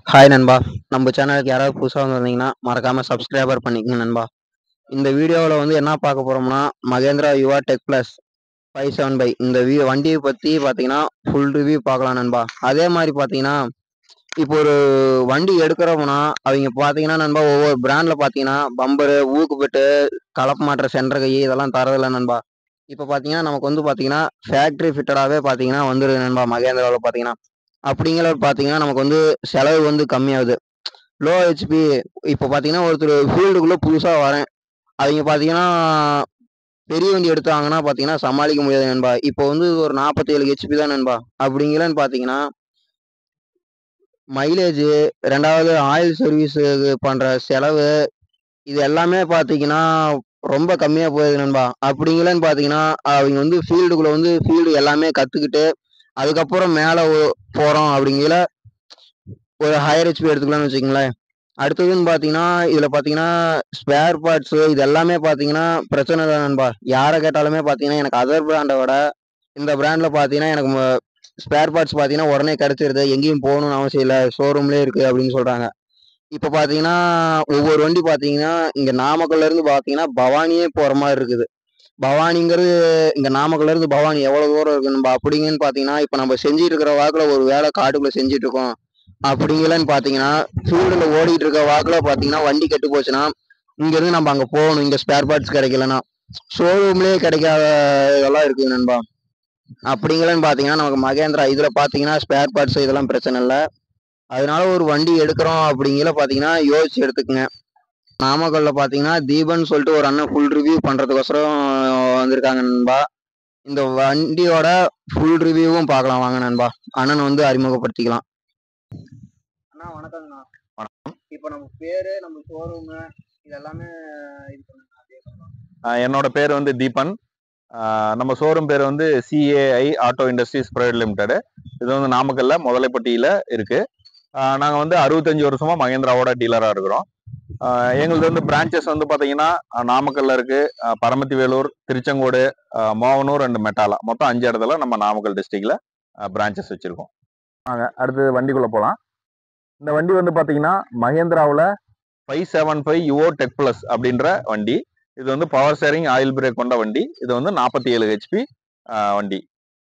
Hi நண்பா நம்ம சேனலுக்கு யாராவது புதுசாக வந்திருந்தீங்கன்னா மறக்காம சப்ஸ்கிரைபர் பண்ணிக்கங்க நண்பா இந்த வீடியோவில் வந்து என்ன பார்க்க போறோம்னா Mahindra Yuvo tech plus five seven five இந்த வீ வண்டியை பற்றி பார்த்தீங்கன்னா ஃபுல் ரிவ்யூ பார்க்கலாம் நண்பா அதே மாதிரி பார்த்தீங்கன்னா இப்போ ஒரு வண்டி எடுக்கிறோம்னா அவங்க பார்த்தீங்கன்னா நண்பா ஒவ்வொரு பிராண்டில் பார்த்தீங்கன்னா பம்பரு ஊக்குப்பெட்டு கலப்பு மாற்ற சென்டர் கை இதெல்லாம் தரதில்லை நண்பா இப்போ பார்த்தீங்கன்னா நமக்கு வந்து பார்த்தீங்கன்னா ஃபேக்ட்ரி ஃபிட்டடாகவே பார்த்தீங்கன்னா வந்துருது நண்பா மகேந்திராவில் பார்த்தீங்கன்னா அப்படிங்கிற பார்த்தீங்கன்னா நமக்கு வந்து செலவு வந்து கம்மியாகுது லோ ஹெச்பி இப்போ பார்த்தீங்கன்னா ஒருத்தர் ஃபீல்டுக்குள்ளே புதுசாக வரேன் அவங்க பார்த்தீங்கன்னா பெரிய வண்டி எடுத்தாங்கன்னா பார்த்தீங்கன்னா சமாளிக்க முடியாது நண்பா இப்போ வந்து ஒரு நாற்பத்தேழு ஹெச்பி தான் நண்பா அப்படிங்கலன்னு பார்த்தீங்கன்னா மைலேஜ் ரெண்டாவது ஆயில் சர்வீஸ் பண்ணுற செலவு இது எல்லாமே பார்த்தீங்கன்னா ரொம்ப கம்மியாக போகுது நண்பா அப்படிங்கலன்னு பார்த்தீங்கன்னா அவங்க வந்து ஃபீல்டுக்குள்ளே வந்து ஃபீல்டு எல்லாமே கற்றுக்கிட்டு அதுக்கப்புறம் மேலே போகிறோம் அப்படிங்கிற ஒரு ஹையர் ஹெச்பி எடுத்துக்கலாம்னு வச்சுக்கோங்களேன் அடுத்ததுன்னு பார்த்தீங்கன்னா இதில் பார்த்தீங்கன்னா ஸ்பேர் பார்ட்ஸு இது எல்லாமே பார்த்தீங்கன்னா பிரச்சனை தான் நண்பா யாரை கேட்டாலுமே பார்த்தீங்கன்னா எனக்கு அதர் பிராண்டை விட இந்த பிராண்டில் பார்த்தீங்கன்னா எனக்கு ஸ்பேர் பார்ட்ஸ் பார்த்தீங்கன்னா உடனே கிடச்சிருது எங்கேயும் போகணும்னு அவசியம் இல்லை ஷோரூம்லேயே இருக்குது அப்படின்னு சொல்கிறாங்க இப்போ பார்த்தீங்கன்னா ஒவ்வொரு வண்டி பார்த்தீங்கன்னா இங்கே நாமக்கல்லேருந்து பார்த்தீங்கன்னா பவானியே போகிற மாதிரி இருக்குது பவானிங்கிறது இங்கே நாமக்கல்லேருந்து பவானி எவ்வளோ தூரம் இருக்கு நம்ம அப்படிங்கன்னு பார்த்தீங்கன்னா இப்போ நம்ம செஞ்சுட்டு இருக்கிற வாக்கில் ஒரு வேலை காட்டுக்குள்ளே செஞ்சுட்டு இருக்கோம் அப்படிங்கலன்னு பார்த்தீங்கன்னா ஃபீல்டில் ஓடிட்டு இருக்க வாக்கில் பார்த்தீங்கன்னா வண்டி கெட்டு போச்சுன்னா இங்கேருந்து நம்ம அங்கே போகணும் இங்கே ஸ்பேர் பார்ட்ஸ் கிடைக்கலன்னா ஷோரூம்லேயே கிடைக்காத இதெல்லாம் இருக்குது நண்பா அப்படிங்கலன்னு பார்த்தீங்கன்னா நமக்கு மகேந்திரா இதில் பார்த்தீங்கன்னா ஸ்பேர் பார்ட்ஸ் இதெல்லாம் பிரச்சனை இல்லை அதனால ஒரு வண்டி எடுக்கிறோம் அப்படிங்கிற பார்த்தீங்கன்னா யோசிச்சு எடுத்துக்கங்க நாமக்கல்ல பார்த்தீங்கன்னா தீபன் சொல்லிட்டு ஒரு அண்ணன் ஃபுல் ரிவ்யூ பண்ணுறதுக்கோசரம் வந்திருக்காங்க நண்பா இந்த வண்டியோட ஃபுல் ரிவ்யூவும் பார்க்கலாம் வாங்க நண்பா அண்ணன் வந்து அறிமுகப்படுத்திக்கலாம் அண்ணா வணக்கங்கண்ணா வணக்கம். இப்போ நம்ம பேரு நம்ம ஷோரூமு இதெல்லாமே இது பண்ணுங்க ஆஹ் என்னோட பேர் வந்து தீபன் ஆஹ் நம்ம ஷோரூம் பேர் வந்து C A I auto industries private limited இது வந்து நாமக்கல்ல முதலைப்பட்டியில இருக்கு ஆஹ் நாங்க வந்து அறுபத்தஞ்சு வருஷமா மகேந்திராவோட டீலரா இருக்கிறோம் ஆஹ் எங்களுது வந்து பிரான்ச்சஸ் வந்து பாத்தீங்கன்னா ஆஹ் நாமக்கல்ல இருக்கு ஆஹ் பரமத்தி வேலூர் திருச்செங்கோடு ஆஹ் மோகனூர் அண்ட் மெட்டாலா மொத்தம் அஞ்சு இடத்துல நம்ம நாமக்கல் டிஸ்ட்ரிக்ட்ல பிரான்ச்சஸ் வச்சிருக்கோம் வாங்க அடுத்து வண்டிக்குள்ள போலாம் இந்த வண்டி வந்து பாத்தீங்கன்னா மகேந்திராவில் five seven five Yuvo tech plus அப்படின்ற வண்டி இது வந்து பவர் ஸ்டேரிங் ஆயில் பிரேக் கொண்ட வண்டி இது வந்து நாற்பத்தி ஏழு ஹெச்பி வண்டி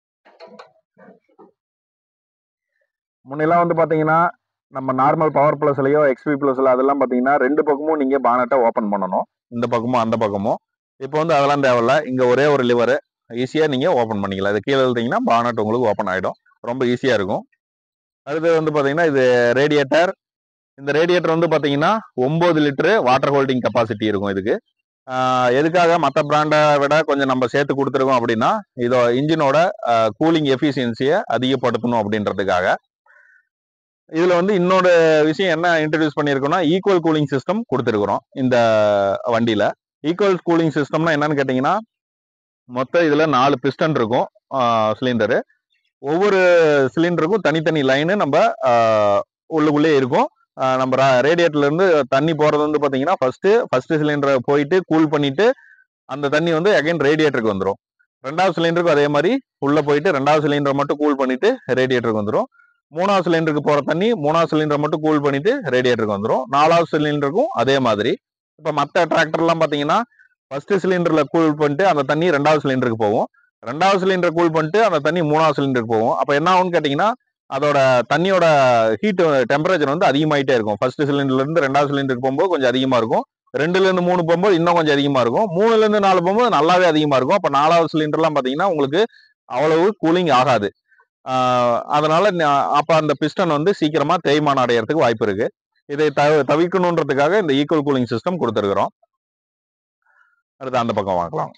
முன்னெல்லாம் வந்து பாத்தீங்கன்னா நம்ம நார்மல் பவர் பிளஸ்லயோ எக்ஸ்பி பிளஸ்ல அதெல்லாம் பாத்தீங்கன்னா ரெண்டு பக்கமும் நீங்க பானட்டை ஓபன் பண்ணணும் இந்த பக்கமும் அந்த பக்கமும் இப்போ வந்து அதெல்லாம் தேவையில்ல இங்க ஒரே ஒரு லிவர் ஈஸியா நீங்க ஓபன் பண்ணிக்கலாம் இது கீழே எழுதிங்கன்னா பானட் உங்களுக்கு ஓபன் ஆயிடும் ரொம்ப ஈஸியா இருக்கும் அடுத்து வந்து பாத்தீங்கன்னா இது ரேடியேட்டர் இந்த ரேடியேட்டர் வந்து பாத்தீங்கன்னா ஒன்பது லிட்டரு வாட்டர் ஹோல்டிங் கெப்பாசிட்டி இருக்கும் இதுக்கு ஆஹ் எதுக்காக மற்ற பிராண்டை விட கொஞ்சம் நம்ம சேர்த்து கொடுத்துருக்கோம் அப்படின்னா இதோ இன்ஜினோட கூலிங் எஃபிஷியன்சியை அதிகப்படுத்தணும் அப்படின்றதுக்காக இதுல வந்து இன்னொரு விஷயம் என்ன இன்ட்ரடியூஸ் பண்ணியிருக்கோம்னா ஈக்குவல் கூலிங் சிஸ்டம் கொடுத்துருக்குறோம் இந்த வண்டியில ஈக்குவல் கூலிங் சிஸ்டம்னா என்னன்னு கேட்டிங்கன்னா மொத்தம் இதுல நாலு பிஸ்டன் இருக்கும் சிலிண்டரு ஒவ்வொரு சிலிண்டருக்கும் தனித்தனி லைனு நம்ம ஆஹ் உள்ளுக்குள்ளே இருக்கும் ஆஹ் நம்ம ரேடியேட்டர்ல இருந்து தண்ணி போறது வந்து பாத்தீங்கன்னா ஃபர்ஸ்ட் ஃபர்ஸ்ட் சிலிண்டரை போயிட்டு கூல் பண்ணிட்டு அந்த தண்ணி வந்து அகைன் ரேடியேட்டருக்கு வந்துடும் ரெண்டாவது சிலிண்டருக்கும் அதே மாதிரி உள்ள போயிட்டு ரெண்டாவது சிலிண்டரை மட்டும் கூல் பண்ணிட்டு ரேடியேட்டருக்கு வந்துடும் மூணாவது சிலிண்டருக்கு போற தண்ணி மூணாவது சிலிண்டரை மட்டும் கூல் பண்ணிட்டு ரேடியேட்டருக்கு வந்துடும் நாலாவது சிலிண்டருக்கும் அதே மாதிரி இப்போ மற்ற டிராக்டர்லாம் பாத்தீங்கன்னா ஃபர்ஸ்ட் சிலிண்டர்ல கூல் பண்ணிட்டு அந்த தண்ணி ரெண்டாவது சிலிண்டருக்கு போகும் ரெண்டாவது சிலிண்டர் கூல் பண்ணிட்டு அந்த தண்ணி மூணாவது சிலிண்டருக்கு போகும் அப்போ என்ன ஆகும்னு கேட்டிங்கன்னா அதோட தண்ணியோட ஹீட் டெம்பரேச்சர் வந்து அதிகமாயிட்டே இருக்கும் ஃபர்ஸ்ட் சிலிண்டர்ல இருந்து ரெண்டாவது சிலிண்டருக்கு போகும்போது கொஞ்சம் அதிகமா இருக்கும் ரெண்டுல இருந்து மூணு போகும்போது இன்னும் கொஞ்சம் அதிகமா இருக்கும் மூணுல இருந்து நாலு போகும்போது நல்லாவே அதிகமா இருக்கும் அப்ப நாலாவது சிலிண்டர்லாம் பாத்தீங்கன்னா உங்களுக்கு அவ்வளவு கூலிங் ஆகாது ஆஹ் அதனால ந- அப்ப அந்த பிஸ்டன் வந்து சீக்கிரமா தேய்மானம் அடையறதுக்கு வாய்ப்பு இருக்கு இதை தவி தவிர்க்கணுன்றதுக்காக இந்த ஈக்குவல் கூலிங் சிஸ்டம் கொடுத்துருக்குறோம் அடுத்து அந்த பக்கம் வாங்கலாம்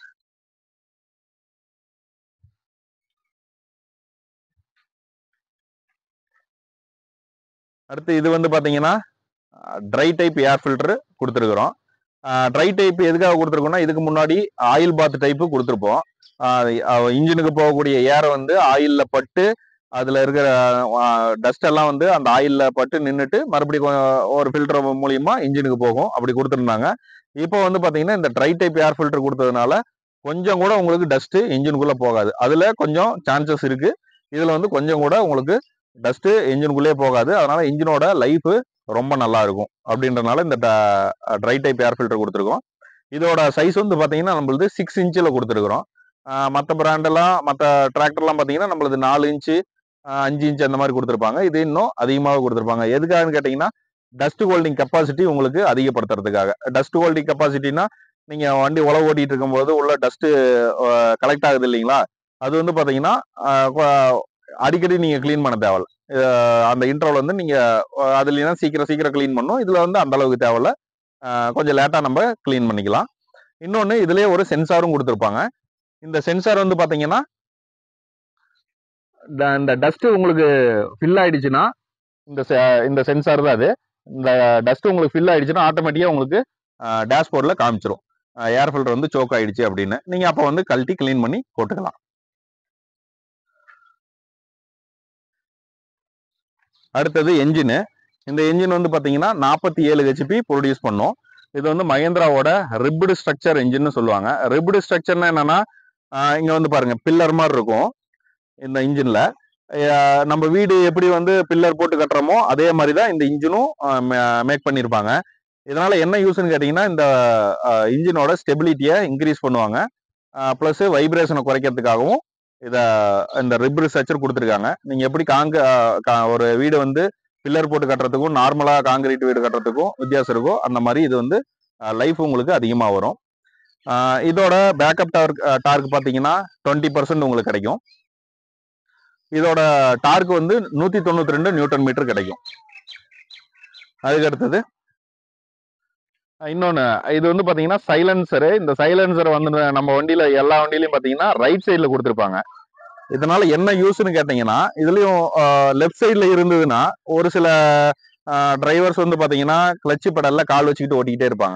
அடுத்து இது வந்து பாத்தீங்கன்னா ட்ரை டைப் ஏர் ஃபில்டர் கொடுத்துருக்குறோம் ட்ரை டைப் எதுக்காக கொடுத்துருக்கோம்னா இதுக்கு முன்னாடி ஆயில் பாத் டைப்பு கொடுத்துருப்போம் இன்ஜினுக்கு போகக்கூடிய ஏரை வந்து ஆயில்ல பட்டு அதுல இருக்கிற டஸ்ட் எல்லாம் வந்து அந்த ஆயில்ல பட்டு நின்றுட்டு மறுபடியும் கொ- ஒரு ஃபில்டர் மூலியமா இன்ஜினுக்கு போகும் அப்படி கொடுத்துருந்தாங்க இப்போ வந்து பாத்தீங்கன்னா இந்த ட்ரை டைப் ஏர் ஃபில்டர் கொடுத்ததுனால கொஞ்சம் கூட உங்களுக்கு டஸ்ட் இன்ஜினுக்குள்ள போகாது அதுல கொஞ்சம் சான்சஸ் இருக்கு இதுல வந்து கொஞ்சம் கூட உங்களுக்கு டஸ்ட்டு இன்ஜினுக்குள்ளேயே போகாது அதனால இன்ஜினோட லைஃப் ரொம்ப நல்லா இருக்கும் அப்படின்றனால இந்த ட்ரை டைப் ஏர் ஃபில்டர் கொடுத்துருக்கோம் இதோட சைஸ் வந்து பார்த்தீங்கன்னா நம்மளது சிக்ஸ் இன்ச்சில் கொடுத்துருக்குறோம் மற்ற பிராண்டெல்லாம் மற்ற டிராக்டர்லாம் பார்த்தீங்கன்னா நம்மளது நாலு இன்ச்சு அஞ்சு இன்ச் அந்த மாதிரி கொடுத்துருப்பாங்க இது இன்னும் அதிகமாக கொடுத்துருப்பாங்க எதுக்காகன்னு கேட்டிங்கன்னா டஸ்ட் ஹோல்டிங் கெப்பாசிட்டி உங்களுக்கு அதிகப்படுத்துறதுக்காக டஸ்ட் ஹோல்டிங் கெப்பாசிட்டினா நீங்கள் வண்டி உழவு ஓட்டிட்டு இருக்கும்போது உள்ள டஸ்ட்டு கலெக்ட் ஆகுது இல்லைங்களா அது வந்து பார்த்தீங்கன்னா ஆஹ் கொ- அடிக்கடி நீங்கள் க்ளீன் பண்ண தேவையில்ல அஹ் அந்த இன்டர்வல் வந்து நீங்கள் அதுலாம் சீக்கிரம் சீக்கிரம் க்ளீன் பண்ணும் இதில் வந்து அந்த அளவுக்கு தேவையில்ல ஆஹ் கொஞ்சம் லேட்டாக நம்ம க்ளீன் பண்ணிக்கலாம் இன்னொன்று இதுலேயே ஒரு சென்சாரும் கொடுத்துருப்பாங்க இந்த சென்சார் வந்து பார்த்தீங்கன்னா இந்த- இந்த டஸ்ட் உங்களுக்கு ஃபில் ஆயிடுச்சுன்னா இந்த se- இந்த சென்சார் தான் அது இந்த டஸ்ட் உங்களுக்கு ஃபில் ஆயிடுச்சுன்னா ஆட்டோமேட்டிக்காக உங்களுக்கு டேஷ்போர்டில் காமிச்சிரும் ஏர் ஃபில்டர் வந்து சோக் ஆயிடுச்சு அப்படின்னு நீங்கள் அப்போ வந்து கழட்டி க்ளீன் பண்ணி போட்டுக்கலாம் அடுத்தது என்ஜின் இந்த என்ஜின் வந்து பார்த்தீங்கன்னா நாற்பத்தி ஏழு ஹெச்பி ப்ரொடியூஸ் பண்ணும் இது வந்து மகேந்திராவோட ரிப்டு ஸ்ட்ரக்சர் என்ஜின்னு சொல்லுவாங்க ரிப்டு ஸ்ட்ரக்சர்னா என்னன்னா ஆஹ் இங்க வந்து பாருங்க பில்லர் மாதிரி இருக்கும் இந்த இன்ஜின்ல நம்ம வீடு எப்படி வந்து பில்லர் போட்டு கட்டுறோமோ அதே மாதிரி தான் இந்த இன்ஜினும் மேக் பண்ணியிருப்பாங்க இதனால என்ன யூஸ்ன்னு கேட்டிங்கன்னா இந்த இன்ஜினோட ஸ்டெபிலிட்டியை இன்க்ரீஸ் பண்ணுவாங்க ப்ளஸ் வைப்ரேஷனை குறைக்கிறதுக்காகவும் இதை இந்த ரிப்ரு ஸ்ட்ரக்சர் கொடுத்துருக்காங்க நீங்கள் எப்படி காங்க ஆஹ் கா- ஒரு வீடு வந்து பில்லர் போட்டு கட்டுறதுக்கும் நார்மலாக காங்கிரீட் வீடு கட்டுறதுக்கும் வித்தியாசம் இருக்கோ அந்த மாதிரி இது வந்து லைஃப் உங்களுக்கு அதிகமாக வரும் ஆஹ் இதோட பேக்கப் டார்க் டார்க் பார்த்தீங்கன்னா டுவெண்ட்டி பர்சன்ட் உங்களுக்கு கிடைக்கும் இதோட டார்க் வந்து நூற்றி தொண்ணூற்றி ரெண்டு நியூட்டன் மீட்டர் கிடைக்கும் அதுக்கு அடுத்தது இன்னொன்று இது வந்து பார்த்தீங்கன்னா சைலன்சரு இந்த சைலன்சர் வந்து நம்ம வண்டியில் எல்லா வண்டியிலையும் பார்த்தீங்கன்னா ரைட் சைடில் கொடுத்துருப்பாங்க இதனால என்ன யூஸ்னு கேட்டிங்கன்னா இதுலேயும் லெஃப்ட் சைடில் இருந்ததுன்னா ஒரு சில டிரைவர்ஸ் வந்து பார்த்தீங்கன்னா கிளச்சு பெடலில் கால் வச்சுக்கிட்டு ஓட்டிக்கிட்டே இருப்பாங்க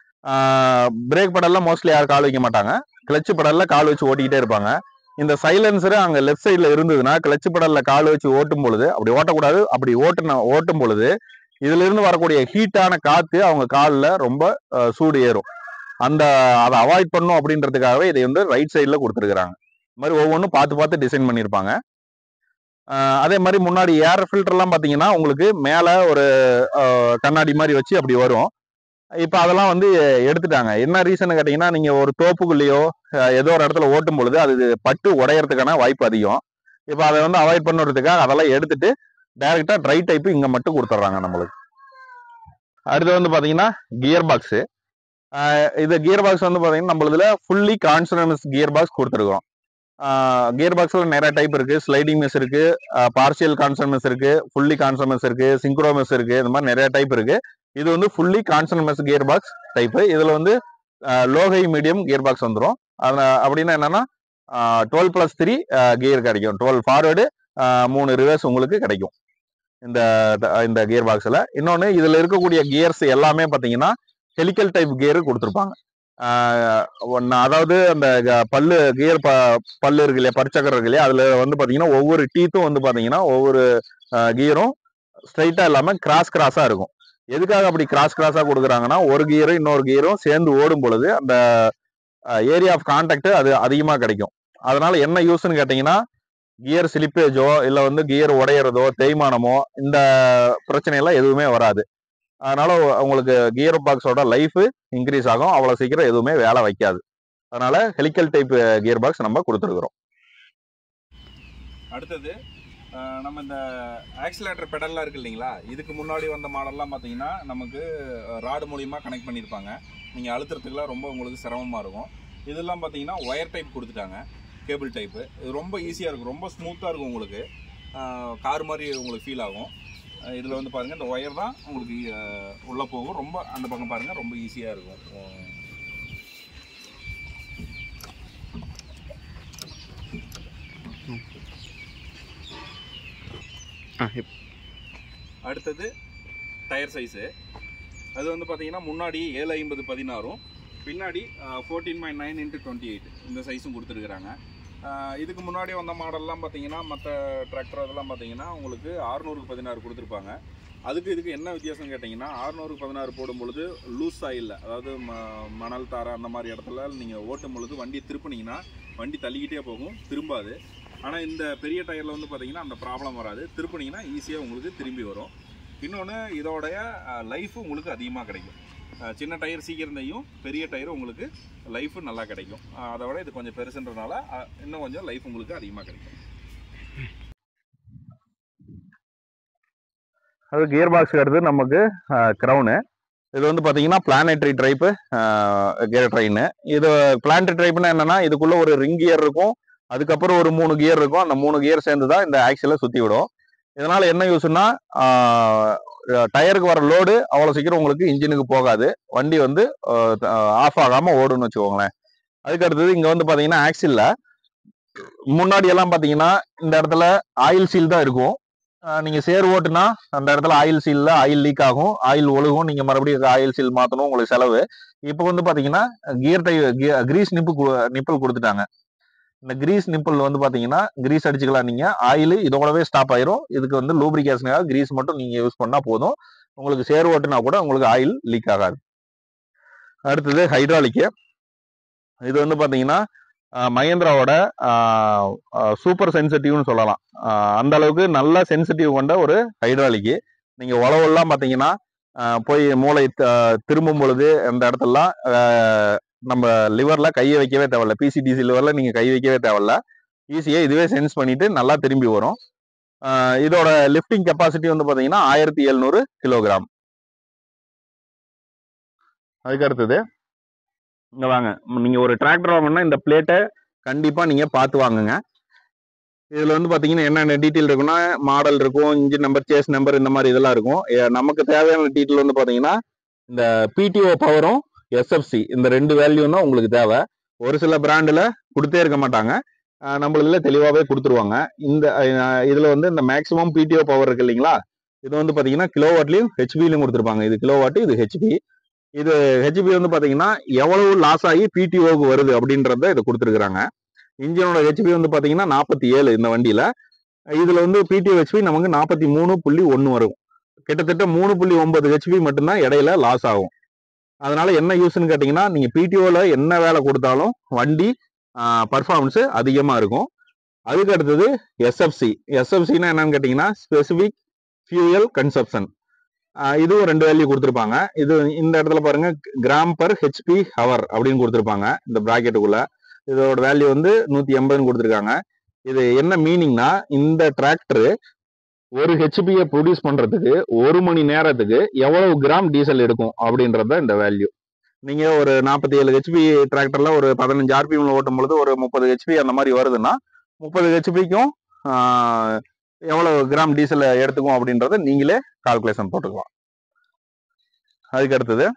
பிரேக் பெடல்ல மோஸ்ட்லி யாரும் கால் வைக்க மாட்டாங்க கிளச்சு பெடல்ல கால் வச்சு ஓட்டிக்கிட்டே இருப்பாங்க இந்த சைலன்சர் அங்க லெஃப்ட் சைடுல இருந்ததுன்னா கிளச்சு பெடல்ல கால் வச்சு ஓட்டும் பொழுது அப்படி ஓட்டக்கூடாது அப்படி ஓட்டுன ஓட்டும் பொழுது இதுல இருந்து வரக்கூடிய ஹீட்டான காத்து அவங்க காலில் ரொம்ப அஹ், சூடு ஏறும் அந்த அதை அவாய்ட் பண்ணும் அப்படின்றதுக்காகவே இதை வந்து ரைட் சைடில் கொடுத்துருக்குறாங்க இந்த மாதிரி ஒவ்வொன்றும் பார்த்து பார்த்து டிசைன் பண்ணியிருப்பாங்க அஹ், அதே மாதிரி முன்னாடி ஏர் ஃபில்டர்லாம் பார்த்தீங்கன்னா உங்களுக்கு மேலே ஒரு அஹ், கண்ணாடி மாதிரி வச்சு அப்படி வரும் இப்போ அதெல்லாம் வந்து எடுத்துட்டாங்க என்ன ரீசன் கேட்டிங்கன்னா நீங்கள் ஒரு தோப்புக்குள்ளேயோ அஹ், ஏதோ ஒரு இடத்துல ஓட்டும் பொழுது அது பட்டு உடையறதுக்கான வாய்ப்பு அதிகம் இப்போ அதை வந்து அவாய்ட் பண்ணுறதுக்காக அதெல்லாம் எடுத்துட்டு டைரெக்டாக ட்ரை டைப்பு இங்கே மட்டும் கொடுத்துட்றாங்க நம்மளுக்கு அடுத்து வந்து பார்த்தீங்கன்னா கியர் பாக்ஸு இது கியர் பாக்ஸ் வந்து பார்த்தீங்கன்னா நம்மளதுல ஃபுல்லி கான்சனஸ் கியர் பாக்ஸ் கொடுத்துருக்கோம் கியர் பாக்ஸில் நிறைய டைப் இருக்கு ஸ்லைடிங் மெஸ் இருக்கு பார்சியல் கான்சனஸ் இருக்கு ஃபுல்லி கான்சனஸ் இருக்கு சிங்க்ரோமெஸ் இருக்கு இந்த மாதிரி நிறைய டைப் இருக்கு இது வந்து fully constant gear box type இதில் வந்து லோகை மீடியம் கியர் பாக்ஸ் வந்துடும் அதில் அப்படின்னா என்னன்னா டுவெல் ப்ளஸ் த்ரீ கியர் கிடைக்கும் டுவெல் ஃபார்வேர்டு மூணு ரிவர்ஸ் உங்களுக்கு கிடைக்கும் இந்த இந்த கியர் பாக்ஸில் இன்னொன்று இதில் இருக்கக்கூடிய கியர்ஸ் எல்லாமே பார்த்தீங்கன்னா ஹெலிக்கல் டைப் கியர் கொடுத்துருப்பாங்க ஆஹ் ஒண்ணு- அதாவது அந்த க- பல்லு கியர் ப பல்லு இருக்கு இல்லையா பற்சக்கரம் இருக்கு இல்லையா அதில் வந்து பார்த்தீங்கன்னா ஒவ்வொரு டீத்தும் வந்து பார்த்தீங்கன்னா ஒவ்வொரு கியரும் ஸ்ட்ரைட்டாக இல்லாமல் கிராஸ் கிராஸாக இருக்கும் எதுக்காக அப்படி கிராஸ் கிராஸாக கொடுக்குறாங்கன்னா ஒரு கியரும் இன்னொரு கியரும் சேர்ந்து ஓடும் பொழுது அந்த ஏரியா ஆஃப் கான்டாக்ட் அது அதிகமாக கிடைக்கும் அதனால என்ன யூஸ்ன்னு கேட்டிங்கன்னா கியர் ஸ்லிப்பேஜோ இல்லை வந்து கியர் உடையிறதோ தேய்மானமோ இந்த பிரச்சனையெல்லாம் எதுவுமே வராது அதனால உ- உங்களுக்கு கியர் பாக்ஸோட லைஃப் இன்க்ரீஸ் ஆகும் அவ்வளோ சீக்கிரம் எதுவுமே வேலை வைக்காது அதனால ஹெலிக்கல் டைப் கியர் பாக்ஸ் நம்ம கொடுத்துருக்குறோம் அடுத்தது அஹ், நம்ம இந்த ஆக்சிலேட்டர் பெடல்லாம் இருக்கு இல்லைங்களா இதுக்கு முன்னாடி வந்த மாடல்லாம் பார்த்தீங்கன்னா நமக்கு ராடு மூலியமாக கனெக்ட் பண்ணியிருப்பாங்க நீங்கள் அழுத்துறதுக்குலாம் ரொம்ப உங்களுக்கு சிரமமாக இருக்கும் இதெல்லாம் பார்த்தீங்கன்னா ஒயர் டைப் கொடுத்துட்டாங்க கேபிள் டைப்பு இது ரொம்ப ஈஸியாக இருக்கும் ரொம்ப ஸ்மூத்தாக இருக்கும் உங்களுக்கு கார் மாதிரி உங்களுக்கு ஃபீல் ஆகும் இதில் வந்து பாருங்கள் இந்த ஒயர் தான் உங்களுக்கு உள்ளே போகும் ரொம்ப அந்த பக்கம் பாருங்கள் ரொம்ப ஈஸியாக இருக்கும் அஹ், அடுத்தது டயர் சைஸு அது வந்து பார்த்தீங்கன்னா முன்னாடி ஏழு ஐம்பது பதினாறும் பின்னாடி fourteen point nine into twenty eight இந்த சைஸும் கொடுத்துருக்குறாங்க ஆஹ் இதுக்கு முன்னாடி வந்த மாடல்லாம் பார்த்தீங்கன்னா மற்ற டிராக்டர் அதெல்லாம் பார்த்தீங்கன்னா உங்களுக்கு ஆறுநூறுக்கு பதினாறு கொடுத்துருப்பாங்க அதுக்கு இதுக்கு என்ன வித்தியாசம் கேட்டிங்கன்னா ஆறுநூறுக்கு பதினாறு போடும் பொழுது லூஸ் ஆயில் அதாவது ம மணல் தாரை அந்த மாதிரி இடத்துல நீங்கள் ஓட்டும் பொழுது வண்டி திருப்புனீங்கன்னா வண்டி தள்ளிக்கிட்டே போகும் திரும்பாது ஆனால் இந்த பெரிய டயரில் வந்து பார்த்தீங்கன்னா அந்த ப்ராப்ளம் வராது திருப்பினீங்கன்னா ஈஸியாக உங்களுக்கு திரும்பி வரும் இன்னொன்று இதோடைய லைஃப் உங்களுக்கு அதிகமாக கிடைக்கும் அஹ் சின்ன டயர் சீக்கிரம் தையும் பெரிய டயர் உங்களுக்கு லைஃப் நல்லா கிடைக்கும் அஹ் அதை விட இது கொஞ்சம் பெருசுன்றனால அஹ் இன்னும் கொஞ்சம் லைஃப் உங்களுக்கு அதிகமாக கிடைக்கும் அது கியர் பாக்ஸ் அடுத்து நமக்கு க்ரௌனு இது வந்து பார்த்தீங்கன்னா பிளானட்ரி டைப்பு கியர் ட்ரெயின் இது பிளானட்ரி டைப்னா என்னன்னா இதுக்குள்ள ஒரு ரிங் கியர் இருக்கும் அதுக்கப்புறம் ஒரு மூணு கியர் இருக்கும் அந்த மூணு கியர் சேர்ந்து தான் இந்த ஆக்சிலை சுற்றி விடும் இதனால என்ன யூஸ்னா டயருக்கு வர லோடு அவ்வளோ சீக்கிரம் உங்களுக்கு இன்ஜினுக்கு போகாது வண்டி வந்து ஆஃப் ஆகாமல் ஓடுன்னு வச்சுக்கோங்களேன் அதுக்கு அடுத்தது இங்கே வந்து பார்த்தீங்கன்னா ஆக்சில்ல முன்னாடி எல்லாம் பார்த்தீங்கன்னா இந்த இடத்துல ஆயில் சீல் தான் இருக்கும் ஆஹ் நீங்க சேர் ஓட்டுனா அந்த இடத்துல ஆயில் சீல்ல ஆயில் லீக் ஆகும் ஆயில் ஒழுகும் நீங்க மறுபடியும் ஆயில் சீல் மாத்தணும் உங்களுக்கு செலவு இப்போ வந்து பாத்தீங்கன்னா gear tie grease nip nipple கொடுத்துட்டாங்க இந்த கிரீஸ் நிப்பிள் வந்து பாத்தீங்கன்னா கிரீஸ் அடிச்சுக்கலாம் நீங்க ஆயில் இதோடவே ஸ்டாப் ஆயிரும் இதுக்கு வந்து லூப்ரிகேஷனுக்காக கிரீஸ் மட்டும் நீங்க யூஸ் பண்ணா போதும் உங்களுக்கு சேர் ஓட்டுனா கூட உங்களுக்கு ஆயில் லீக் ஆகாது அடுத்தது ஹைட்ராலிக்கு இது வந்து பாத்தீங்கன்னா ஆஹ் மகேந்திராவோட சூப்பர் சென்சிட்டிவ்னு சொல்லலாம் ஆஹ் அந்த அளவுக்கு நல்ல சென்சிட்டிவ் கொண்ட ஒரு ஹைட்ராலிக்கு நீங்க உழவெல்லாம் பாத்தீங்கன்னா ஆஹ் போய் மூளை த- திரும்பும் பொழுது அந்த இடத்துலலாம் ஆஹ் நம்ம லிவர்ல கையை வைக்கவே தேவையில்ல பிசிடிசி லிவர்ல நீங்க கை வைக்கவே தேவையில்ல ஈஸியா இதுவே சென்ஸ் பண்ணிட்டு நல்லா திரும்பி வரும் ஆஹ் இதோட லிஃப்டிங் கெப்பாசிட்டி வந்து பாத்தீங்கன்னா ஆயிரத்தி எழுநூறு கிலோகிராம் அதுக்கு அடுத்தது இங்க வாங்க நீங்க ஒரு டிராக்டர் வாங்கணும்னா இந்த பிளேட்டை கண்டிப்பா நீங்க பார்த்து வாங்குங்க இதுல வந்து பாத்தீங்கன்னா என்னென்ன டீட்டெயில் இருக்குன்னா மாடல் இருக்கும் இன்ஜின் நம்பர் சேஸ் நம்பர் இந்த மாதிரி இதெல்லாம் இருக்கும் எ- நமக்கு தேவையான டீட்டெயில் வந்து பாத்தீங்கன்னா இந்த பிடிஓ பவரும் எஸ்எஃப்சி இந்த ரெண்டு வேல்யூ தான் உங்களுக்கு தேவை ஒரு சில பிராண்டில் கொடுத்தே இருக்க மாட்டாங்க அஹ் நம்மளுதுல தெளிவாகவே கொடுத்துருவாங்க இந்த அஹ் இதுல வந்து இந்த மேக்ஸிமம் பிடிஓ பவர் இருக்கு இல்லைங்களா இது வந்து பாத்தீங்கன்னா கிலோவாட்லையும் ஹெச்பிலையும் கொடுத்துருப்பாங்க இது கிலோவாட் இது ஹெச்பி இது ஹெச்பி வந்து பாத்தீங்கன்னா எவ்வளவு லாஸ் ஆகி பிடிஓக்கு வருது அப்படின்றத இதை கொடுத்துருக்காங்க இன்ஜினோட ஹெச்பி வந்து பாத்தீங்கன்னா நாற்பத்தி ஏழு இந்த வண்டியில இதுல வந்து பிடிஓ ஹெச்பி நமக்கு நாற்பத்தி மூணு புள்ளி ஒன்று வரும் கிட்டத்தட்ட மூணு புள்ளி ஒன்பது ஹெச்பி மட்டும்தான் இடையில லாஸ் ஆகும் அதனால என்ன யூஸ்ன்னு கேட்டிங்கன்னா நீங்க பிடிஓல என்ன வேலை கொடுத்தாலும் வண்டி பர்ஃபார்மன்ஸ் அதிகமா இருக்கும் அதுக்கு அடுத்தது எஸ்எஃப்சி எஸ்எஃப்சின்னா என்னன்னு கேட்டிங்கன்னா ஸ்பெசிபிக் ஃபியூயல் கன்சப்ஷன் இதுவும் ரெண்டு வேல்யூ கொடுத்துருப்பாங்க இது இந்த இடத்துல பாருங்க கிராம் பர் ஹெச்பி ஹவர் அப்படின்னு கொடுத்துருப்பாங்க இந்த பிராக்கெட்டுக்குள்ள இதோட வேல்யூ வந்து நூத்தி எண்பதுன்னு கொடுத்துருக்காங்க இது என்ன மீனிங்னா இந்த டிராக்டர் ஒரு ஹெச்பியை ப்ரொடியூஸ் பண்றதுக்கு ஒரு மணி நேரத்துக்கு எவ்வளவு கிராம் டீசல் எடுக்கும் அப்படின்றத இந்த வேல்யூ நீங்க ஒரு நாற்பத்தி ஏழு ஹெச்பி டிராக்டர்ல ஒரு பதினஞ்சு ஆர்பிஎம்ல ஓட்டும் பொழுது ஒரு முப்பது ஹெச்பி அந்த மாதிரி வருதுன்னா முப்பது ஹெச்பிக்கும் எவ்வளவு கிராம் டீசல் எடுத்துக்கும் அப்படின்றத நீங்களே கால்குலேஷன் போட்டுக்கலாம் அதுக்கு அடுத்தது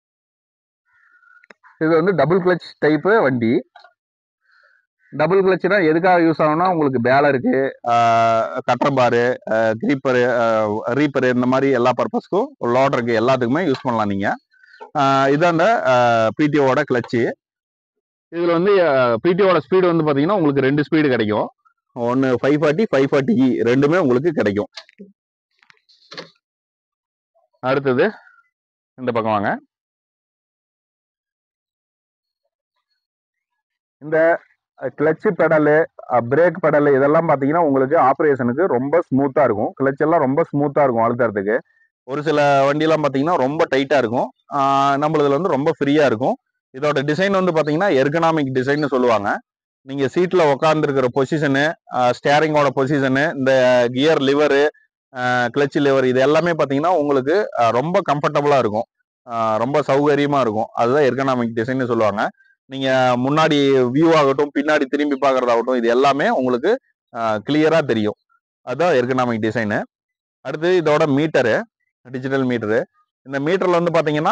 இது வந்து டபுள் கிளச் டைப்பு வண்டி டபுள் கிளச்னா எதுக்காக யூஸ் ஆகும்னா உங்களுக்கு பேலருக்கு கட்டர்பாரு கிரீப்பரு ரீப்பரு இந்த மாதிரி எல்லா பர்பஸ்க்கும் லோடருக்கு எல்லாத்துக்குமே யூஸ் பண்ணலாம் நீங்க ஆஹ் இதான் அந்த பிடிஓட கிளச்சு இதுல வந்து பிடிஓட ஸ்பீடு வந்து பாத்தீங்கன்னா உங்களுக்கு ரெண்டு ஸ்பீடு கிடைக்கும் ஒன்னு five forty five forty E ரெண்டுமே உங்களுக்கு கிடைக்கும் அடுத்தது இந்த பக்கம் வாங்க இந்த கிளச்சு பெடலு பிரேக் பெடல் இதெல்லாம் பார்த்தீங்கன்னா உங்களுக்கு ஆப்ரேஷனுக்கு ரொம்ப ஸ்மூத்தாக இருக்கும் கிளச் எல்லாம் ரொம்ப ஸ்மூத்தாக இருக்கும் அழுத்துறதுக்கு ஒரு சில வண்டியெல்லாம் பார்த்தீங்கன்னா ரொம்ப டைட்டாக இருக்கும் ஆஹ் நம்மளதுல வந்து ரொம்ப ஃப்ரீயாக இருக்கும் இதோட டிசைன் வந்து பார்த்தீங்கன்னா எர்கனாமிக் டிசைன்னு சொல்லுவாங்க நீங்கள் சீட்டில் உட்காந்துருக்கிற பொசிஷனு ஸ்டேரிங்கோட பொசிஷனு இந்த கியர் லிவரு கிளச் லிவர் இது எல்லாமே பார்த்தீங்கன்னா உங்களுக்கு ஆஹ் ரொம்ப கம்ஃபர்டபுளாக இருக்கும் ஆஹ் ரொம்ப சௌகரியமாக இருக்கும் அதுதான் எர்கனாமிக் டிசைன்னு சொல்லுவாங்க நீங்க முன்னாடி வியூ ஆகட்டும் பின்னாடி திரும்பி பார்க்கறதாகட்டும் இது எல்லாமே உங்களுக்கு கிளியரா தெரியும் அதுதான் எர்கனாமிக் டிசைனு அடுத்து இதோட மீட்டரு டிஜிட்டல் மீட்டரு இந்த மீட்டர்ல வந்து பாத்தீங்கன்னா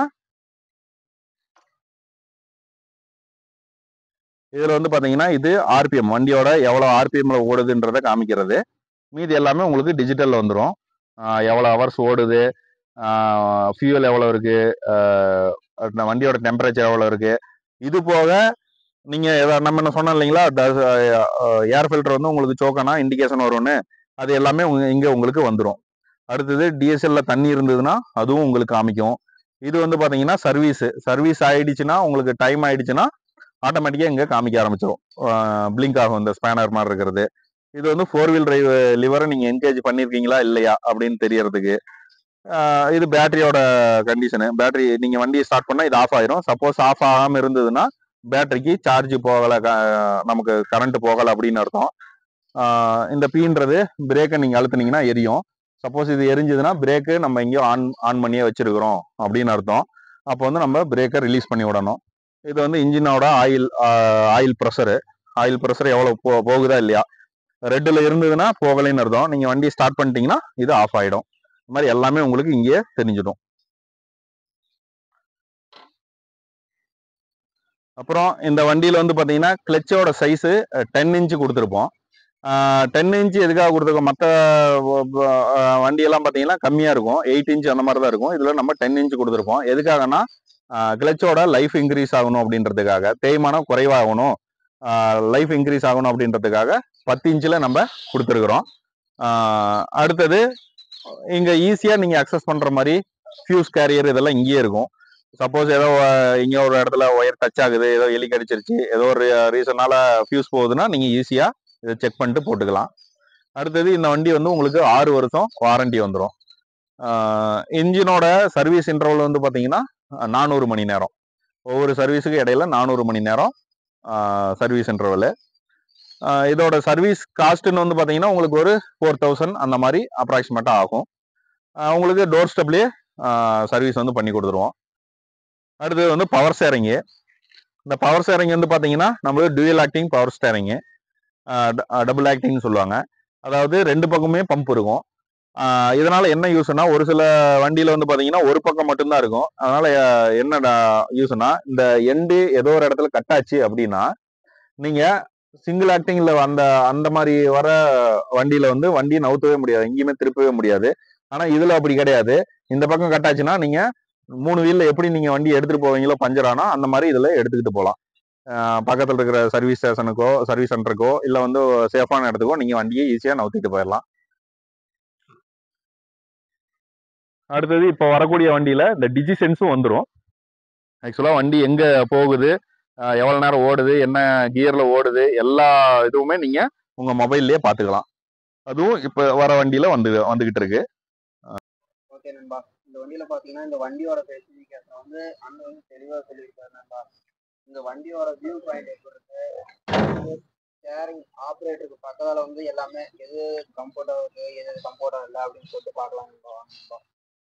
இதுல வந்து பாத்தீங்கன்னா இது ஆர்பிஎம் வண்டியோட எவ்வளவு ஆர்பிஎம்ல ஓடுதுன்றத காமிக்கிறது மீதி எல்லாமே உங்களுக்கு டிஜிட்டல்ல வந்துடும் எவ்வளவு ஹவர்ஸ் ஓடுது ஃபியூல் எவ்வளவு இருக்கு ஆஹ் அந்த வண்டியோட டெம்பரேச்சர் எவ்வளவு இருக்கு இது போக நீங்க எதா- நம்ம என்ன சொன்னோம் இல்லைங்களா ஏர் ஃபில்டர் வந்து உங்களுக்கு சோக்கானா இண்டிகேஷன் வரும்னு அது எல்லாமே உங்க- இங்க உங்களுக்கு வந்துடும் அடுத்தது டிஎஸ்எல்ல தண்ணி இருந்ததுன்னா அதுவும் உங்களுக்கு காமிக்கும் இது வந்து பாத்தீங்கன்னா சர்வீஸ் சர்வீஸ் ஆயிடுச்சுன்னா உங்களுக்கு டைம் ஆயிடுச்சுன்னா ஆட்டோமேட்டிக்கா இங்க காமிக்க ஆரம்பிச்சிடும் பிளிங்க் ஆகும் இந்த ஸ்பேனர் மாதிரி இருக்கிறது இது வந்து ஃபோர் வீல் டிரைவ் லிவரை நீங்க என்கேஜ் பண்ணிருக்கீங்களா இல்லையா அப்படின்னு தெரியறதுக்கு ஆஹ் இது பேட்டரியோட கண்டிஷனு பேட்டரி நீங்க வண்டியை ஸ்டார்ட் பண்ணா இது ஆஃப் ஆயிரும் சப்போஸ் ஆஃப் ஆகாம இருந்ததுன்னா பேட்டரிக்கு சார்ஜ் போகல க- நமக்கு கரண்ட் போகல அப்படின்னு அர்த்தம் ஆஹ் இந்த பீன்றது பிரேக்கை நீங்க அழுத்துனீங்கன்னா எரியும் சப்போஸ் இது எரிஞ்சதுன்னா பிரேக்கு நம்ம எங்கேயோ ஆன் ஆன் பண்ணியே வச்சிருக்கிறோம் அப்படின்னு அர்த்தம் அப்போ வந்து நம்ம பிரேக்கை ரிலீஸ் பண்ணி விடணும் இது வந்து இன்ஜினோட oil oil pressure oil pressure எவ்வளோ போ போகுதா இல்லையா ரெட்டில் இருந்ததுன்னா போகலைன்னு அர்த்தம் நீங்கள் வண்டி ஸ்டார்ட் பண்ணிட்டீங்கன்னா இது ஆஃப் ஆகிடும் இந்த மாதிரி எல்லாமே உங்களுக்கு இங்கேயே தெரிஞ்சிடும் அப்புறம் இந்த வண்டியில் வந்து பார்த்தீங்கன்னா கிளச்சோட சைஸு டென் இன்ச்சு கொடுத்துருப்போம் டென் இன்ச்சு எதுக்காக கொடுத்துருக்கோம் மற்ற வண்டியெல்லாம் பார்த்தீங்கன்னா கம்மியாக இருக்கும் எயிட் இன்ச் அந்த மாதிரி தான் இருக்கும் இதில் நம்ம டென் இன்ச் கொடுத்துருப்போம் எதுக்காகனா கிளச்சோட லைஃப் இன்க்ரீஸ் ஆகணும் அப்படின்றதுக்காக தேய்மானம் குறைவாகணும் லைஃப் இன்க்ரீஸ் ஆகணும் அப்படின்றதுக்காக பத்து இன்ச்சில் நம்ம கொடுத்துருக்குறோம் அடுத்தது இங்கே ஈஸியாக நீங்கள் அக்சஸ் பண்ணுற மாதிரி ஃபியூஸ் கேரியர் இதெல்லாம் இங்கேயே இருக்கும் சப்போஸ் ஏதோ அஹ், இங்கே ஒரு இடத்துல ஒயர் டச் ஆகுது ஏதோ எலி கடிச்சிருச்சு ஏதோ ஒரு ரீசனால ஃபியூஸ் போகுதுன்னா நீங்கள் ஈஸியாக இதை செக் பண்ணிட்டு போட்டுக்கலாம் அடுத்தது இந்த வண்டி வந்து உங்களுக்கு ஆறு வருஷம் வாரண்டி வந்துடும் இன்ஜினோட சர்வீஸ் இன்டர்வல் வந்து பார்த்தீங்கன்னா நானூறு மணி நேரம் ஒவ்வொரு சர்வீஸுக்கு இடையில நானூறு மணி நேரம் சர்வீஸ் இன்டர்வல் இதோட சர்வீஸ் காஸ்ட்னு வந்து பார்த்தீங்கன்னா உங்களுக்கு ஒரு ஃபோர் தௌசண்ட் அந்த மாதிரி அப்ராக்சிமேட்டாக ஆகும் ஆஹ் உங்களுக்கு டோர் ஸ்டெப்லேயே சர்வீஸ் வந்து பண்ணி கொடுத்துருவோம் அடுத்தது வந்து பவர் ஸ்டேரிங்கு இந்த பவர் ஸ்டேரிங் வந்து பார்த்தீங்கன்னா நம்மளுக்கு dual acting power steering double ஆக்டிங்னு சொல்லுவாங்க அதாவது ரெண்டு பக்கமே பம்ப் இருக்கும் ஆஹ் இதனால என்ன யூஸ்னா ஒரு சில வண்டியில வந்து பாத்தீங்கன்னா ஒரு பக்கம் மட்டும்தான் இருக்கும் அதனால அஹ், என்ன யூஸ்னா இந்த எண்டு ஏதோ ஒரு இடத்துல கட் ஆச்சு அப்படின்னா நீங்க சிங்கிள் ஆக்டிங்ல அந்த அந்த மாதிரி வர வண்டியில வந்து வண்டியை நவுத்தவே முடியாது எங்கேயுமே திருப்பவே முடியாது ஆனா இதுல அப்படி கிடையாது இந்த பக்கம் கட் ஆச்சுன்னா நீங்க மூணு வீல்ல எப்படி நீங்க வண்டி எடுத்துட்டு போவீங்களோ பஞ்சர் ஆனா அந்த மாதிரி இதுல எடுத்துக்கிட்டு போகலாம் ஆஹ் பக்கத்துல இருக்கிற சர்வீஸ் ஸ்டேஷனுக்கோ சர்வீஸ் சென்டருக்கோ இல்ல வந்து சேஃபான இடத்துக்கோ நீங்க வண்டியை ஈஸியா நவுத்திட்டு போயிடலாம் அடுத்தது இப்போ வரக்கூடிய வண்டியில இந்த டிஜி சென்ஸும் வந்துடும் ஆக்சுவலா வண்டி எங்க போகுது ஆஹ் எவ்வளவு நேரம் ஓடுது என்ன கியர்ல ஓடுது எல்லா இதுவுமே நீங்க உங்க மொபைல்லயே பாத்துக்கலாம் அதுவும் இப்ப வர வண்டியில வந்து வந்துகிட்டு இருக்கு ஓகே நண்பா இந்த வண்டியில பாத்தீங்கன்னா இந்த வண்டியோட ஸ்பெசிஃபிகேஷன் வந்து அண்ணன் வந்து தெளிவா சொல்லியிருக்காரு நண்பா இந்த வண்டியோட வியூ பாயிண்ட் எப்படி இருக்கு ஸ்டேரிங் ஆப்ரேட்டருக்கு பக்கத்தால வந்து எல்லாமே எது கம்ஃபர்டா இருக்கு எது கம்ஃபர்டா இல்லை அப்படின்னு சொல்லிட்டு பார்க்கலாம் நண்பா வாங்க நண்பா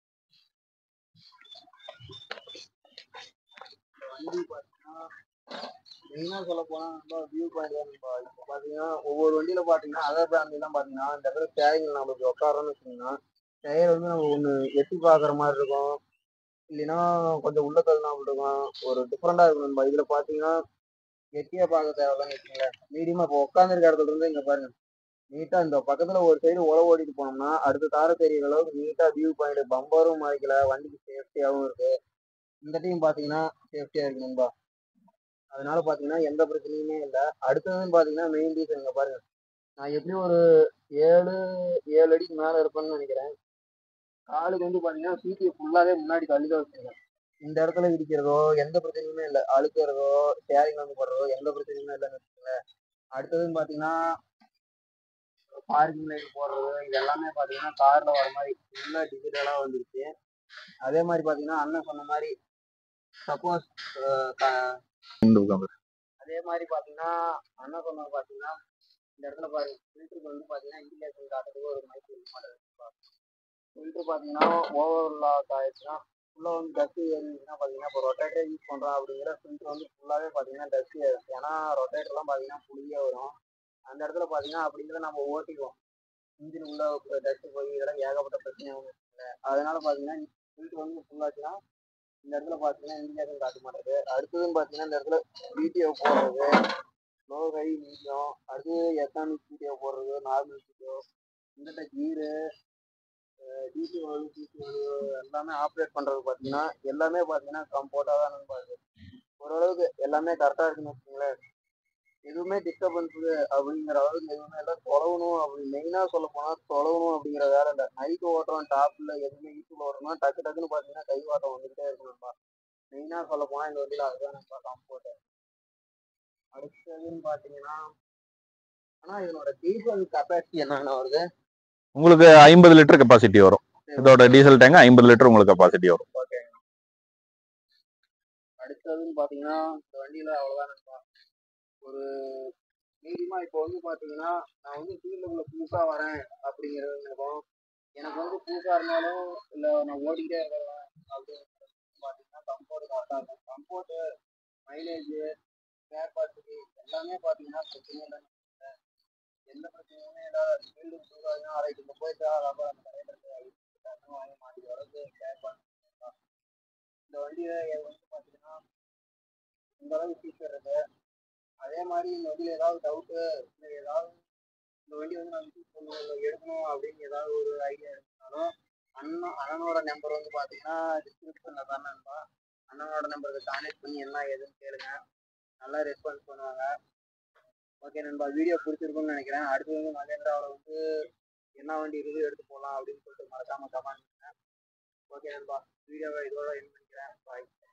இந்த வண்டி பாத்தீங்கன்னா மெயினா சொல்ல போனா நம்ம வியூ பாயிண்ட் தான் நண்பா இப்போ பாத்தீங்கன்னா ஒவ்வொரு வண்டியில பாத்தீங்கன்னா அதர் பிராண்ட்லாம் பாத்தீங்கன்னா இந்த இடத்துல ஸ்டேரிங் நம்மளுக்கு உட்காரோன்னு வச்சுக்கோங்கன்னா டயர் வந்து நம்ம ஒன்று எட்டி பார்க்குற மாதிரி இருக்கும் இல்லைன்னா கொஞ்சம் உள்ள தள்ளினா அப்படி இருக்கும் ஒரு டிஃப்ரெண்டாக இருக்கும் நம்ம இதில் பார்த்தீங்கன்னா எட்டியாக பார்க்க தேவையில்லன்னு வச்சுக்கோங்களேன் மீடியமாக இப்போ உட்காந்துருக்க இடத்துல இருந்து இங்கே பாருங்க நீட்டாக இந்த பக்கத்தில் ஒரு சைடு உழவு ஓடிட்டு போனோம்னா அடுத்த தார தெரியுற அளவுக்கு நீட்டாக வியூ பாயிண்ட் பம்பரும் மறைக்கல வண்டிக்கு சேஃப்டியாகவும் இருக்கு இந்த டைம் பார்த்தீங்கன்னா சேஃப்டியாக இருக்கு நண்பா அதனால பார்த்தீங்கன்னா எந்த பிரச்சனையுமே இல்லை அடுத்ததுன்னு பார்த்தீங்கன்னா மெயின் ரீசன் இங்கே பாருங்க நான் எப்படியும் ஒரு ஏழு ஏழு அடிக்கு மேலே இருப்பேன்னு நினைக்கிறேன் காலுக்கு வந்து பாத்தீங்கன்னா சீட்டியை ஃபுல்லாவே முன்னாடி தள்ளி தான் வச்சிருக்கேன் இந்த இடத்துல இடிக்கிறதோ எந்த பிரச்சனையுமே இல்லை அழுக்கிறதோ ஸ்டேரிங் வந்து போடுறதோ எந்த பிரச்சனையுமே இல்லைன்னு வச்சுக்கோங்களேன் அடுத்ததுன்னு பாத்தீங்கன்னா பார்க்கிங் லைட் போடுறது இது எல்லாமே பாத்தீங்கன்னா கார்ல வர மாதிரி ஃபுல்லா டிஜிட்டலா வந்துருச்சு அதே மாதிரி பாத்தீங்கன்னா அண்ணன் சொன்ன மாதிரி சப்போஸ் அதே மாதிரி பாத்தீங்கன்னா அண்ணன் சொன்னது பாத்தீங்கன்னா இந்த இடத்துல பாருங்க ஃபில்டருக்கு வந்து பாத்தீங்கன்னா இண்டிகேஷன் காட்டுறதுக்கு ஒரு மைக் யூஸ் பண்ணுறது ஃபில்டர் பார்த்தீங்கன்னா ஓவர் லாக் ஆயிடுச்சுன்னா ஃபுல்லாக வந்து டஸ்ட் ஏறிச்சுன்னா பார்த்தீங்கன்னா இப்போ ரொட்டேட்டர் யூஸ் பண்ணுறோம் அப்படிங்கிற ஃபில்டர் வந்து ஃபுல்லாகவே பார்த்தீங்கன்னா டஸ்ட் ஏறும் ஏன்னா ரொட்டேட்டர்லாம் பார்த்தீங்கன்னா புளியாக வரும் அந்த இடத்துல பார்த்தீங்கன்னா அப்படிங்கிறத நம்ம ஓட்டிக்குவோம் இன்ஜின் உள்ள டஸ்ட் போய் இதெல்லாம் ஏகப்பட்ட பிரச்சனை ஆகும் அதனால பார்த்தீங்கன்னா ஃபில்டர் வந்து ஃபுல்லாச்சுன்னா இந்த இடத்துல பார்த்தீங்கன்னா இண்டிகேஷன் காட்ட மாட்டேங்குது அடுத்ததுன்னு பார்த்தீங்கன்னா இந்த இடத்துல பிடிஓ போடுறது லோ ஹை மீடியம் அடுத்து எக்கனாமிக் பிடிஓ போடுறது நார்மல் பிடிஓ இந்த கீரு டிசி வலு டிசி வலு எல்லாமே ஆப்ரேட் பண்றது பார்த்தீங்கன்னா எல்லாமே பார்த்தீங்கன்னா கம்ஃபர்ட்டாக தான் நண்பா இருக்கு ஓரளவுக்கு எல்லாமே கரெக்டாக இருக்குன்னு வச்சுக்கோங்களேன் எதுவுமே டிஸ்டர்பன்ஸ் அப்படிங்கிற அளவுக்கு எதுவுமே இல்லை தொலைவணும் அப்படி மெயினாக சொல்ல போனால் தொலைவணும் அப்படிங்கிற வேலை இல்லை நைட்டு ஓட்டுறோம் டாப்பில் எதுவுமே யூஸ்ஃபுல் ஓட்டணும் டக்கு டக்குன்னு பார்த்தீங்கன்னா கை வாட்டம் வந்துகிட்டே இருக்கணும்பா மெயினாக சொல்ல போனால் இந்த வண்டியில் அதுதான் நண்பா கம்ஃபர்ட் அடுத்ததுன்னு பார்த்தீங்கன்னா ஆனா இதனோட டீசல் கெப்பாசிட்டி என்னென்ன வருது உங்களுக்கு ஐம்பது லிட்டர் கெப்பாசிட்டி வரும் இதோட டீசல் டேங்க் ஐம்பது லிட்டர் உங்களுக்கு கெப்பாசிட்டி வரும் அடுத்ததுன்னு பாத்தீங்கன்னா இந்த வண்டியில அவ்வளவுதான் நண்பா ஒரு மீடியமா இப்போ வந்து பாத்தீங்கன்னா நான் வந்து ஃபீல்டுக்குள்ள புதுசா வரேன் அப்படிங்கிறது நினைப்போம் எனக்கு வந்து புதுசா இருந்தாலும் இல்ல நான் ஓடிக்கிட்டே இருக்கிறேன் அப்படின்னு பாத்தீங்கன்னா கம்ஃபோர்ட் கரெக்டா இருக்கும் கம்ஃபோர்ட் மைலேஜ் ஸ்பேர் பார்ட்ஸுக்கு எல்லாமே பாத்தீங்கன்னா பிரச்சனை இல்லை எந்த பிரச்சனையுமே இல்லாத ஃபீல்டு புதுசாக அரைக்கு இப்போ போயிட்டா அப்புறம் அந்த கடையில் இருக்கு வாங்கி மாட்டி வரது ஸ்பேர் பார்ட் இந்த வண்டியில வந்து பாத்தீங்கன்னா இந்த அளவுக்கு ஃபீச்சர் இருக்கு அதே மாதிரி இந்த வண்டியில ஏதாவது டவுட்டு இல்லை ஏதாவது இந்த வண்டி வந்து நான் யூஸ் பண்ணணும் இல்லை எடுக்கணும் அப்படின்னு ஏதாவது ஒரு ஐடியா இருந்தாலும் அண்ணன் அண்ணனோட நம்பர் வந்து பார்த்தீங்கன்னா டிஸ்கிரிப்ஷனில் தான் நண்பா அண்ணனோட நம்பருக்கு கான்டெக்ட் பண்ணி என்ன ஏதுன்னு கேளுங்க நல்லா ரெஸ்பான்ஸ் பண்ணுவாங்க ஓகே நண்பா வீடியோ பிடிச்சிருக்குன்னு நினைக்கிறேன் அடுத்து வந்து மகேந்திராவில் வந்து என்ன வண்டி ரிவ்யூ எடுத்து போகலாம் அப்படின்னு சொல்லிட்டு மறக்காம கமெண்ட் பண்ணுங்க ஓகே நண்பா வீடியோவை இதோட என் பண்ணிக்கிறேன் பாய்